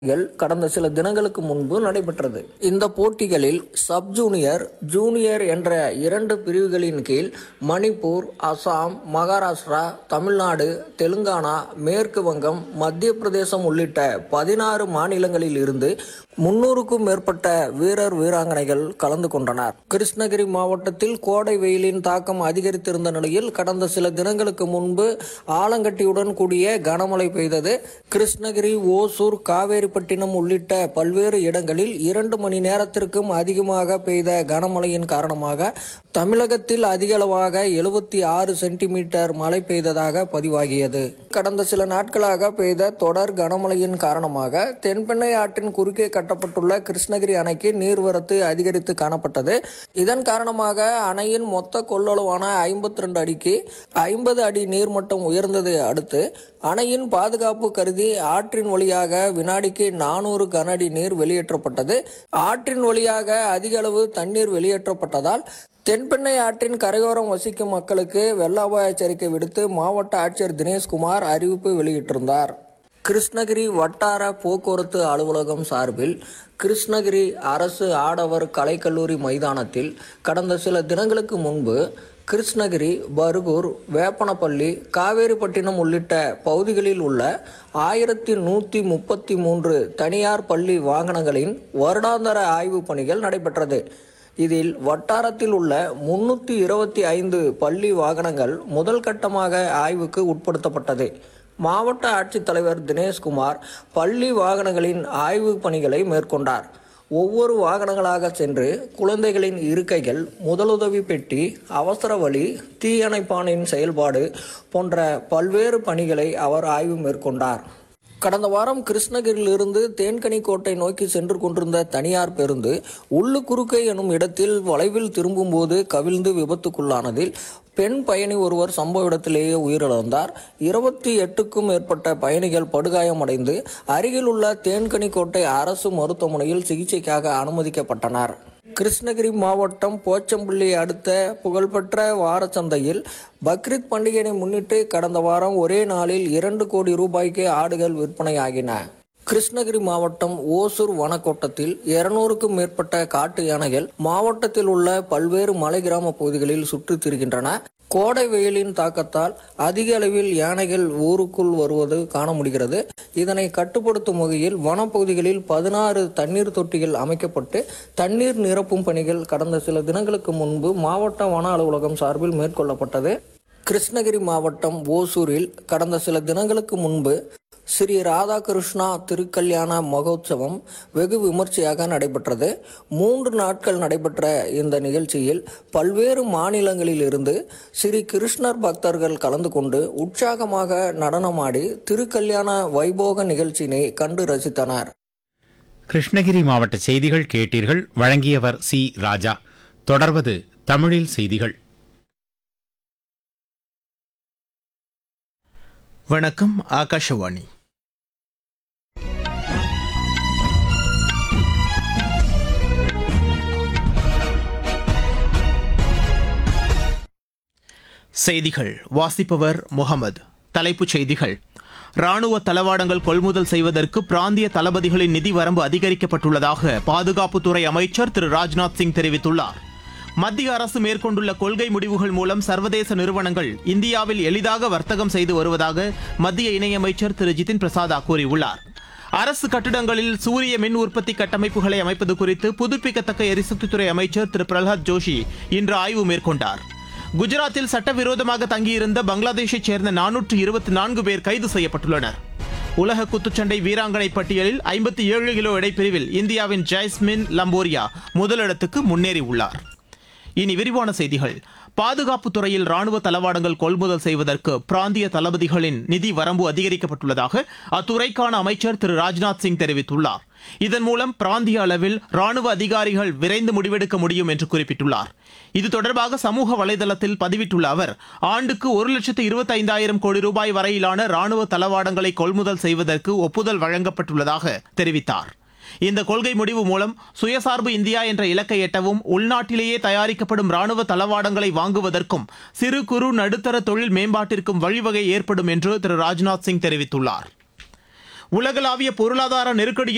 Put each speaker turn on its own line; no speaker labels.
போட்டிகள் கடந்த சில தினங்களுக்கு முன்பு நடைபெற்றது இந்த போட்டிகளில் சப் ஜூனியர் ஜூனியர் என்ற இரண்டு பிரிவுகளின் கீழ் மணிப்பூர் அசாம் மகாராஷ்டிரா தமிழ்நாடு தெலுங்கானா மேற்கு வங்கம் மத்திய பிரதேசம் உள்ளிட்ட பதினாறு மாநிலங்களில் இருந்து முன்னூறுக்கும் மேற்பட்ட வீரர் வீராங்கனைகள் கலந்து கொண்டனர் கிருஷ்ணகிரி மாவட்டத்தில் கோடை வெயிலின் தாக்கம் அதிகரித்திருந்த நிலையில் கடந்த சில தினங்களுக்கு முன்பு ஆலங்கட்டியுடன் கூடிய கனமழை பெய்தது கிருஷ்ணகிரி ஓசூர் காவேரிப்பட்டினம் உள்ளிட்ட பல்வேறு இடங்களில் இரண்டு மணி நேரத்திற்கும் அதிகமாக பெய்த கனமழையின் காரணமாக தமிழகத்தில் அதிகளவாக எழுபத்தி ஆறு சென்டிமீட்டர் மழை பெய்ததாக பதிவாகியது கடந்த சில நாட்களாக பெய்த தொடர் கனமழையின் காரணமாக தென்பெண்ணை ஆற்றின் குறுக்கே கட்டப்பட்டுள்ள கிருஷ்ணகிரி அணைக்கு நீர்வரத்து அதிகரித்து காணப்பட்டது இதன் காரணமாக அணையின் மொத்த கொள்ளளவான ஐம்பத்தி ரெண்டு அடிக்கு ஐம்பது அடி நீர்மட்டம் உயர்ந்ததை அடுத்து அணையின் பாதுகாப்பு கருதி ஆற்றின் வழியாக வினாடிக்கு நானூறு கன அடி நீர் வெளியேற்றப்பட்டது ஆற்றின் வழியாக அதிக அளவு தண்ணீர் வெளியேற்றப்பட்டதால் தென்பெண்ணை ஆற்றின் கரையோரம் வசிக்கும் மக்களுக்கு வெள்ள அபாய எச்சரிக்கை விடுத்து மாவட்ட ஆட்சியர் தினேஷ்குமார் அறிவிப்பு வெளியிட்டிருந்தார் கிருஷ்ணகிரி வட்டார போக்குவரத்து அலுவலகம் சார்பில் கிருஷ்ணகிரி அரசு ஆடவர் கலைக்கல்லூரி மைதானத்தில் கடந்த சில தினங்களுக்கு முன்பு கிருஷ்ணகிரி பருகூர் வேப்பனப்பள்ளி காவேரிப்பட்டினம் உள்ளிட்ட பகுதிகளில் உள்ள ஆயிரத்தி நூற்றி முப்பத்தி மூன்று தனியார் பள்ளி வாகனங்களின் வருடாந்தர ஆய்வுப் பணிகள் நடைபெற்றது இதில் வட்டாரத்தில் உள்ள முன்னூற்றி இருபத்தி ஐந்து பள்ளி வாகனங்கள் முதல் கட்டமாக ஆய்வுக்கு உட்படுத்தப்பட்டது மாவட்ட ஆட்சித்தலைவர் தினேஷ்குமார் பள்ளி வாகனங்களின் ஆய்வு பணிகளை மேற்கொண்டார் ஒவ்வொரு வாகனங்களாக சென்று குழந்தைகளின் இருக்கைகள் முதலுதவி பெட்டி அவசர வழி தீயணைப்பானின் செயல்பாடு போன்ற பல்வேறு பணிகளை அவர் ஆய்வு மேற்கொண்டார் கடந்த வாரம் கிருஷ்ணகிரியிலிருந்து தேன்கனிக்கோட்டை நோக்கி சென்று கொண்டிருந்த தனியார் பேருந்து உள்ளுக்குறுக்கை எனும் இடத்தில் வளைவில் திரும்பும்போது கவிழ்ந்து விபத்துக்குள்ளானதில் பெண் பயணி ஒருவர் சம்பவ இடத்திலேயே உயிரிழந்தார் இருபத்தி எட்டுக்கும் மேற்பட்ட பயணிகள் படுகாயமடைந்து அருகில் உள்ள தேன்கனிக்கோட்டை அரசு மருத்துவமனையில் சிகிச்சைக்காக அனுமதிக்கப்பட்டனர் கிருஷ்ணகிரி மாவட்டம் போச்சம்பள்ளி அடுத்த புகழ்பெற்ற வாரச்சந்தையில் பக்ரீத் பண்டிகையை முன்னிட்டு கடந்த வாரம் ஒரே நாளில் இரண்டு கோடி ரூபாய்க்கு ஆடுகள் விற்பனையாகின கிருஷ்ணகிரி மாவட்டம் ஓசூர் வனக்கோட்டத்தில் இருநூறுக்கும் மேற்பட்ட காட்டு யானைகள் மாவட்டத்தில் உள்ள பல்வேறு மலை கிராம பகுதிகளில் சுற்றித் திரிகின்றன கோடை வெயிலின் தாக்கத்தால் அதிக அளவில் யானைகள் ஊருக்குள் வருவது காண முடிகிறது இதனை கட்டுப்படுத்தும் வகையில் வனப்பகுதிகளில் பதினாறு தண்ணீர் தொட்டிகள் அமைக்கப்பட்டு தண்ணீர் நிரப்பும் பணிகள் கடந்த சில தினங்களுக்கு முன்பு மாவட்ட வன அலுவலகம் சார்பில் மேற்கொள்ளப்பட்டது கிருஷ்ணகிரி மாவட்டம் ஓசூரில் கடந்த சில தினங்களுக்கு முன்பு ஸ்ரீ ராதாகிருஷ்ணா திருக்கல்யாண மகோத்சவம் வெகு விமர்சையாக நடைபெற்றது மூன்று நாட்கள் நடைபெற்ற இந்த நிகழ்ச்சியில் பல்வேறு மாநிலங்களில் இருந்து ஸ்ரீ கிருஷ்ணர் பக்தர்கள் கலந்து கொண்டு உற்சாகமாக நடனமாடி திருக்கல்யாண வைபோக நிகழ்ச்சியினை கண்டு ரசித்தனர்
கிருஷ்ணகிரி மாவட்ட செய்திகள் கேட்டீர்கள் வழங்கியவர் சி ராஜா தொடர்வது தமிழில் செய்திகள்
வணக்கம் ஆகாஷவாணி செய்திகள் வாசிப்பவர் முகமது தலைப்புச் செய்திகள் ராணுவ தளவாடங்கள் கொள்முதல் செய்வதற்கு பிராந்திய தளபதிகளின் நிதி வரம்பு அதிகரிக்கப்பட்டுள்ளதாக பாதுகாப்புத்துறை அமைச்சர் திரு ராஜ்நாத் சிங் தெரிவித்துள்ளார் மத்திய அரசு மேற்கொண்டுள்ள கொள்கை முடிவுகள் மூலம் சர்வதேச நிறுவனங்கள் இந்தியாவில் எளிதாக வர்த்தகம் செய்து வருவதாக மத்திய இணையமைச்சர் திரு ஜிதின் பிரசாதா கூறியுள்ளார் அரசு கட்டிடங்களில் சூரிய மின் உற்பத்தி கட்டமைப்புகளை அமைப்பது குறித்து புதுப்பிக்கத்தக்க எரிசக்தித்துறை அமைச்சர் திரு பிரகலாத் ஜோஷி இன்று ஆய்வு மேற்கொண்டார் குஜராத்தில் சட்டவிரோதமாக தங்கியிருந்த பங்களாதேஷைச் சேர்ந்த நானூற்று இருபத்தி நான்கு பேர் கைது செய்யப்பட்டுள்ளனர் உலக குத்துச்சண்டை வீராங்கனை பட்டியலில் ஐம்பத்தி ஏழு கிலோ எடைப்பிரிவில் இந்தியாவின் ஜைஸ்மின் லம்போரியா முதலிடத்துக்கு முன்னேறியுள்ளார் இனி விரிவான செய்திகள் பாதுகாப்புத் துறையில் ராணுவ தளவாடங்கள் கொள்முதல் செய்வதற்கு பிராந்திய தளபதிகளின் நிதி வரம்பு அதிகரிக்கப்பட்டுள்ளதாக அத்துறைக்கான அமைச்சர் திரு ராஜ்நாத் சிங் தெரிவித்துள்ளார் இதன் மூலம் பிராந்திய அளவில் ராணுவ அதிகாரிகள் விரைந்து முடிவெடுக்க முடியும் என்று குறிப்பிட்டுள்ளார் இது தொடர்பாக சமூக வலைதளத்தில் பதிவிட்டுள்ள அவர் ஆண்டுக்கு ஒரு லட்சத்து இருபத்தைந்தாயிரம் கோடி ரூபாய் வரையிலான ராணுவ தளவாடங்களை கொள்முதல் செய்வதற்கு ஒப்புதல் வழங்கப்பட்டுள்ளதாக தெரிவித்தார் இந்த கொள்கை முடிவு மூலம் சுயசார்பு இந்தியா என்ற இலக்கை எட்டவும் உள்நாட்டிலேயே தயாரிக்கப்படும் ராணுவ தளவாடங்களை வாங்குவதற்கும் சிறு குறு நடுத்தர தொழில் மேம்பாட்டிற்கும் வழிவகை ஏற்படும் என்று திரு ராஜ்நாத் சிங் தெரிவித்துள்ளார் உலகளாவிய பொருளாதார நெருக்கடியின்